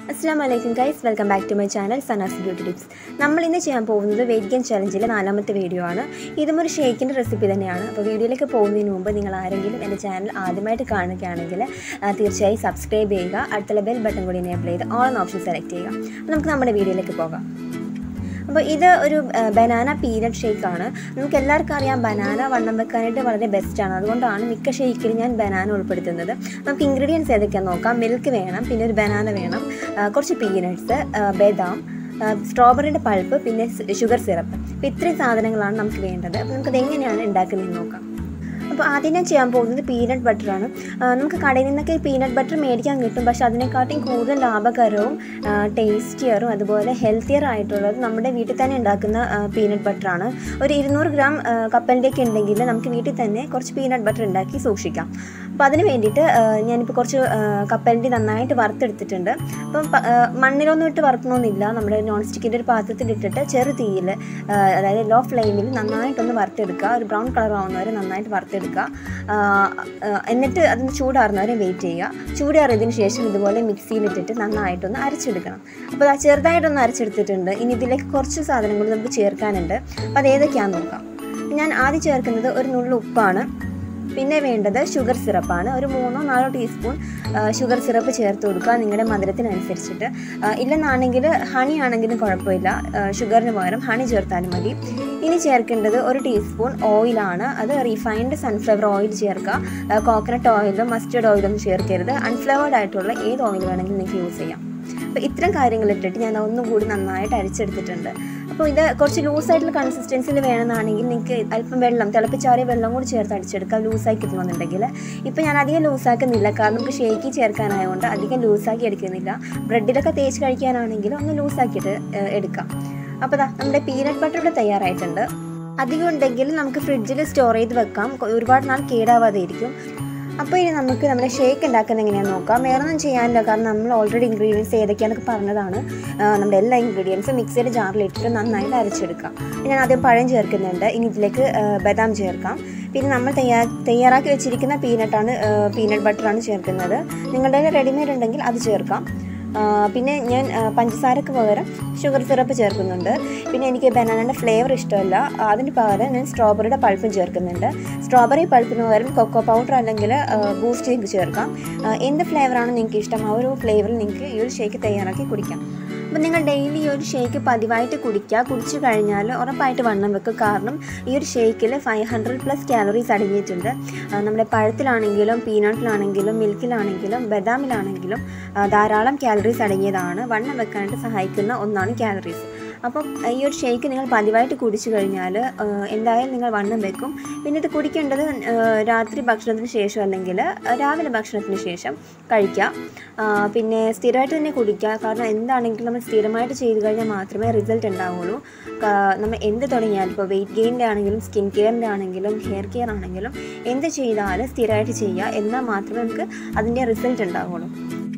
അസ്സാം വലൈക്കും guys welcome back to my channel സനാസ് ബ്യൂട്ടി ടിപ്സ് നമ്മൾ ഇന്ന് ചെയ്യാൻ പോകുന്നത് വെയിറ്റ് ഗെയിൻ ചലഞ്ചിലെ നാലാമത്തെ വീഡിയോ ആണ് ഇതും ഒരു ഷേക്കിൻ്റെ റെസിപ്പി തന്നെയാണ് അപ്പോൾ വീഡിയോയിലേക്ക് പോകുന്നതിന് മുമ്പ് നിങ്ങൾ ആരെങ്കിലും എൻ്റെ ചാനൽ ആദ്യമായിട്ട് കാണുകയാണെങ്കിൽ ആ, തീർച്ചയായും സബ്സ്ക്രൈബ് ചെയ്യുക അടുത്തുള്ള ബെൽ ബട്ടൺ കൂടി എനേബിൾ ചെയ്ത് ഓൾ എന്ന ഓപ്ഷൻ സെലക്ട് ചെയ്യുക അപ്പോൾ നമുക്ക് നമ്മുടെ വീഡിയോയിലേക്ക് പോകാം അപ്പോൾ ഇത് ഒരു ബനാന പീനട്ട് ഷേക്കാണ് നമുക്ക് എല്ലാവർക്കും അറിയാം ബനാന വണ്ണം വെക്കാനായിട്ട് വളരെ ബെസ്റ്റാണ് അതുകൊണ്ടാണ് മിക്ക ഷേക്കിലും ഞാൻ ബനാന ഉൾപ്പെടുത്തുന്നത് നമുക്ക് ഇൻഗ്രീഡിയൻസ് ഏതൊക്കെയാണെന്ന് നോക്കാം മിൽക്ക് വേണം പിന്നെ ഒരു ബനാന വേണം ആ, കുറച്ച് പീനട്ട്സ് ബദാം സ്ട്രോബെറിയുടെ പൾപ്പ് പിന്നെ ഷുഗർ സിറപ്പ് അപ്പോൾ ഇത്രയും സാധനങ്ങളാണ് നമുക്ക് വേണ്ടത് അപ്പോൾ നമുക്കത് എങ്ങനെയാണ് ഉണ്ടാക്കുന്നതെന്ന് നോക്കാം അപ്പോൾ ആദ്യം ഞാൻ ചെയ്യാൻ പോകുന്നത് പീനട്ട് ബട്ടറാണ് നമുക്ക് കടയിൽ നിന്നൊക്കെ പീനട്ട് ബട്ടർ മേടിക്കാൻ കിട്ടും പക്ഷെ അതിനെക്കാട്ടിയും കൂടുതൽ ലാഭകരവും ടേസ്റ്റിയറും അതുപോലെ ഹെൽത്തിയർ ആയിട്ടുള്ളത് നമ്മുടെ വീട്ടിൽ തന്നെ ഉണ്ടാക്കുന്ന പീനട്ട് ബട്ടറാണ് ഒരു ഇരുന്നൂറ് ഗ്രാം കപ്പലിൻ്റെയൊക്കെ ഉണ്ടെങ്കിൽ നമുക്ക് വീട്ടിൽ തന്നെ കുറച്ച് പീനട്ട് ബട്ടർ ഉണ്ടാക്കി സൂക്ഷിക്കാം അപ്പോൾ അതിന് വേണ്ടിയിട്ട് ആ, ഞാനിപ്പോൾ കുറച്ച് കപ്പലിൻ്റെ നന്നായിട്ട് വറുത്തെടുത്തിട്ടുണ്ട് അപ്പം പ- ആ, മണ്ണിലൊന്നും ഇട്ട് വറുക്കണമെന്നില്ല നമ്മുടെ നോൺ സ്റ്റിക്കിൻ്റെ ഒരു പാത്രത്തിൽ ഇട്ടിട്ട് ചെറു തീയിൽ അതായത് ലോ ഫ്ലെയിമിൽ നന്നായിട്ടൊന്ന് വറുത്തെടുക്കുക ഒരു ബ്രൗൺ കളർ ആവുന്നവരെ നന്നായിട്ട് വറുത്തെടുക്കുക ആ, ആ, എന്നിട്ട് അതിന് ചൂടാറുന്നവരെ വെയിറ്റ് ചെയ്യുക ചൂടാറിയതിന് ശേഷം ഇതുപോലെ മിക്സിയിലിട്ടിട്ട് നന്നായിട്ടൊന്ന് അരച്ചെടുക്കണം അപ്പോൾ അത് ചെറുതായിട്ടൊന്ന് അരച്ചെടുത്തിട്ടുണ്ട് ഇനി ഇതിലേക്ക് കുറച്ച് സാധനങ്ങൾ നമുക്ക് ചേർക്കാനുണ്ട് അപ്പോൾ അത് ഏതൊക്കെയാണെന്ന് നോക്കാം ഞാൻ ആദ്യം ചേർക്കുന്നത് ഒരു നുള്ളു ഉപ്പാണ് പിന്നെ വേണ്ടത് ഷുഗർ സിറപ്പാണ് ഒരു മൂന്നോ നാലോ ടീസ്പൂൺ ഷുഗർ സിറപ്പ് ചേർത്ത് കൊടുക്കുക നിങ്ങളുടെ മധുരത്തിനനുസരിച്ചിട്ട് ആ, ഇല്ലെന്നാണെങ്കിൽ ഹണി ആണെങ്കിലും കുഴപ്പമില്ല ആ, ഷുഗറിന് പകരം ഹണി ചേർത്താലും മതി ഇനി ചേർക്കേണ്ടത് ഒരു ടീസ്പൂൺ ഓയിലാണ് അത് റിഫൈൻഡ് സൺഫ്ലവർ ഓയിൽ ചേർക്കുക കോക്കനട്ട് ഓയിലും മസ്റ്റേർഡ് ഓയിലൊന്നും ചേർക്കരുത് അൺഫ്ലവേർഡ് ആയിട്ടുള്ള ഏത് ഓയിൽ വേണമെങ്കിലും നിങ്ങൾക്ക് യൂസ് ചെയ്യാം അപ്പോൾ ഇത്തരം കാര്യങ്ങൾ ഇട്ടിട്ട് ഞാൻ ഒന്നും കൂടി നന്നായിട്ട് അരിച്ചെടുത്തിട്ടുണ്ട് അപ്പോൾ ഇത് കുറച്ച് ലൂസായിട്ടുള്ള കൺസിസ്റ്റൻസിയിൽ വേണമെന്നാണെങ്കിൽ നിങ്ങൾക്ക് അല്പം വെള്ളം തിളപ്പിച്ചാറിയ വെള്ളം കൂടി ചേർത്ത് അടിച്ചെടുക്കാം ലൂസാക്കി കിട്ടണമെന്നുണ്ടെങ്കിൽ ഇപ്പോൾ ഞാൻ അധികം ലൂസാക്കുന്നില്ല കാരണം നമുക്ക് ഷേക്ക് ചേർക്കാനായതുകൊണ്ട് അധികം ലൂസാക്കി എടുക്കുന്നില്ല ബ്രെഡിലൊക്കെ തേച്ച് കഴിക്കാനാണെങ്കിൽ ഒന്ന് ലൂസാക്കിയിട്ട് ഏഹ്, എടുക്കാം അപ്പോൾ ദാ നമ്മുടെ പീനട്ട് ബട്ടർ ഇവിടെ തയ്യാറായിട്ടുണ്ട് അധികം ഉണ്ടെങ്കിൽ നമുക്ക് ഫ്രിഡ്ജിൽ സ്റ്റോർ ചെയ്ത് വെക്കാം കൊ- ഒരുപാട് നാൾ കേടാവാതെ ഇരിക്കും അപ്പോൾ ഇനി നമുക്ക് നമ്മുടെ ഷേക്ക് ഉണ്ടാക്കുന്നത് എങ്ങനെയാണെന്ന് നോക്കാം വേറെ ഒന്നും ചെയ്യാനില്ല കാരണം നമ്മൾ ഓൾറെഡി ഇൻഗ്രീഡിയൻസ് ഏതൊക്കെയാണെന്നൊക്കെ പറഞ്ഞതാണ് ആ, നമ്മുടെ എല്ലാ ഇൻഗ്രീഡിയൻസും മിക്സിയുടെ ജാറിലിട്ടിട്ട് നന്നായിട്ട് അരച്ചെടുക്കാം ഞാൻ ആദ്യം പഴം ചേർക്കുന്നുണ്ട് ഇനി ഇതിലേക്ക് ആ, ബദാം ചേർക്കാം പിന്നെ നമ്മൾ തയ്യാ തയ്യാറാക്കി വെച്ചിരിക്കുന്ന പീനട്ടാണ് പീനട്ട് ബട്ടറാണ് ചേർക്കുന്നത് നിങ്ങളുടെ കയ്യിൽ റെഡിമെയ്ഡ് ഉണ്ടെങ്കിൽ അത് ചേർക്കാം ആ, പിന്നെ ഞാൻ ആ, പഞ്ചസാരക്ക് പകരം ഷുഗർ സിറപ്പ് ചേർക്കുന്നുണ്ട് പിന്നെ എനിക്ക് ബനാനയുടെ ഫ്ലേവർ ഇഷ്ടമല്ല അതിന് പകരം ഞാൻ സ്ട്രോബെറിയുടെ പൾപ്പും ചേർക്കുന്നുണ്ട് സ്ട്രോബെറി പൾപ്പിന് പകരം കൊക്കോ പൗഡർ അല്ലെങ്കിൽ ബൂസ്റ്റ് നിങ്ങൾക്ക് ചേർക്കാം ആ, എന്ത് ഫ്ലേവറാണ് നിങ്ങൾക്ക് ഇഷ്ടം ആ ഒരു ഫ്ലേവറിൽ നിങ്ങൾക്ക് ഈ ഒരു ഷേക്ക് തയ്യാറാക്കി കുടിക്കാം അപ്പം നിങ്ങൾ ഡെയിലി ഈ ഒരു ഷേക്ക് പതിവായിട്ട് കുടിക്കുക കുടിച്ചു കഴിഞ്ഞാൽ ഉറപ്പായിട്ട് വണ്ണം വെക്കും കാരണം ഈ ഒരു ഷേക്കിൽ ഫൈവ് ഹൺഡ്രഡ് പ്ലസ് കാലറീസ് അടങ്ങിയിട്ടുണ്ട് ആ, നമ്മുടെ പഴത്തിലാണെങ്കിലും പീനട്ടിലാണെങ്കിലും മിൽക്കിലാണെങ്കിലും ബദാമിലാണെങ്കിലും ആ, ധാരാളം കാലറീസ് അടങ്ങിയതാണ് വണ്ണം വെക്കാനായിട്ട് സഹായിക്കുന്ന ഒന്നാണ് കാലറീസ് അപ്പം ഈ ഒരു ഷേക്ക് നിങ്ങൾ പതിവായിട്ട് കുടിച്ചു കഴിഞ്ഞാൽ ആ, എന്തായാലും നിങ്ങൾ വണ്ണം വെക്കും പിന്നെ ഇത് കുടിക്കേണ്ടത് ആ, രാത്രി ഭക്ഷണത്തിന് ശേഷം അല്ലെങ്കിൽ രാവിലെ ഭക്ഷണത്തിന് ശേഷം കഴിക്കുക ആ, പിന്നെ സ്ഥിരമായിട്ട് തന്നെ കുടിക്കുക കാരണം എന്താണെങ്കിലും നമ്മൾ സ്ഥിരമായിട്ട് ചെയ്ത് കഴിഞ്ഞാൽ മാത്രമേ റിസൾട്ട് ഉണ്ടാവുള്ളൂ കാ- നമ്മൾ എന്ത് തുടങ്ങിയാലും ഇപ്പോൾ വെയിറ്റ് ഗെയിൻ്റെ ആണെങ്കിലും സ്കിൻ കെയറിൻ്റെ ആണെങ്കിലും ഹെയർ കെയർ ആണെങ്കിലും എന്ത് ചെയ്താലും സ്ഥിരമായിട്ട് ചെയ്യുക എന്നാൽ മാത്രമേ നമുക്ക് അതിൻ്റെ റിസൾട്ട് ഉണ്ടാവുള്ളൂ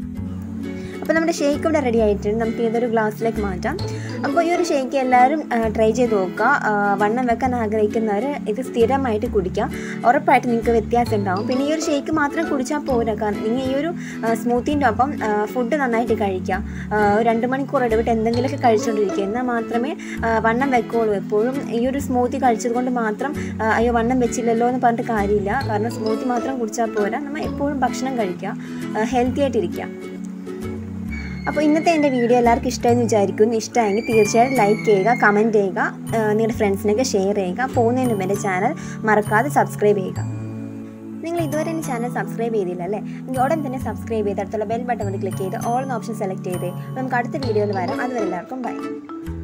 അപ്പോൾ നമ്മുടെ ഷേക്ക് ഇവിടെ റെഡി ആയിട്ടുണ്ട് നമുക്ക് ഇതൊരു ഗ്ലാസ്സിലേക്ക് മാറ്റാം അപ്പോൾ ഈ ഒരു ഷേക്ക് എല്ലാവരും ട്രൈ ചെയ്ത് നോക്കുക ആ, വണ്ണം വെക്കാൻ ആഗ്രഹിക്കുന്നവർ ഇത് സ്ഥിരമായിട്ട് കുടിക്കുക ഉറപ്പായിട്ട് നിങ്ങൾക്ക് വ്യത്യാസം ഉണ്ടാവും പിന്നെ ഈ ഒരു ഷേക്ക് മാത്രം കുടിച്ചാൽ പോരാ കാരണം നിങ്ങൾ ഈ ഒരു സ്മൂത്തിൻ്റെ ഒപ്പം ഫുഡ് നന്നായിട്ട് കഴിക്കുക ആ, ഒരു രണ്ട് മണിക്കൂർ ഇടവിട്ട് എന്തെങ്കിലുമൊക്കെ കഴിച്ചുകൊണ്ടിരിക്കുക എന്നാൽ മാത്രമേ ആ, വണ്ണം വെക്കുള്ളൂ എപ്പോഴും ഈ ഒരു സ്മൂത്തി കഴിച്ചത് കൊണ്ട് മാത്രം ആ, അയ്യോ വണ്ണം വെച്ചില്ലല്ലോ എന്ന് പറഞ്ഞിട്ട് കാര്യമില്ല കാരണം സ്മൂത്തി മാത്രം കുടിച്ചാൽ പോരാ നമ്മൾ എപ്പോഴും ഭക്ഷണം കഴിക്കുക ഹെൽത്തി ആയിട്ടിരിക്കുക അപ്പോൾ ഇന്നത്തെ എൻ്റെ വീഡിയോ എല്ലാവർക്കും ഇഷ്ടമെന്ന് വിചാരിക്കുന്നു ഇഷ്ടമായെങ്കിൽ തീർച്ചയായും ലൈക്ക് ചെയ്യുക കമൻറ്റ് ചെയ്യുക ആ, നിങ്ങളുടെ ഫ്രണ്ട്സിനൊക്കെ ഷെയർ ചെയ്യുക പോകുന്നതിന് മുമ്പ് എൻ്റെ ചാനൽ മറക്കാതെ സബ്സ്ക്രൈബ് ചെയ്യുക നിങ്ങൾ ഇതുവരെ എൻ്റെ ചാനൽ സബ്സ്ക്രൈബ് ചെയ്തില്ല അല്ലേ എങ്കിൽ ഉടൻ തന്നെ സബ്സ്ക്രൈബ് ചെയ്ത് അടുത്തുള്ള ബെൽ ബട്ടൺ ക്ലിക്ക് ചെയ്ത് ഓൾ എന്ന ഓപ്ഷൻ സെലക്ട് ചെയ്തേ നമുക്ക് അടുത്ത വീഡിയോയിൽ വരാം അതുവരെ എല്ലാവർക്കും ബൈ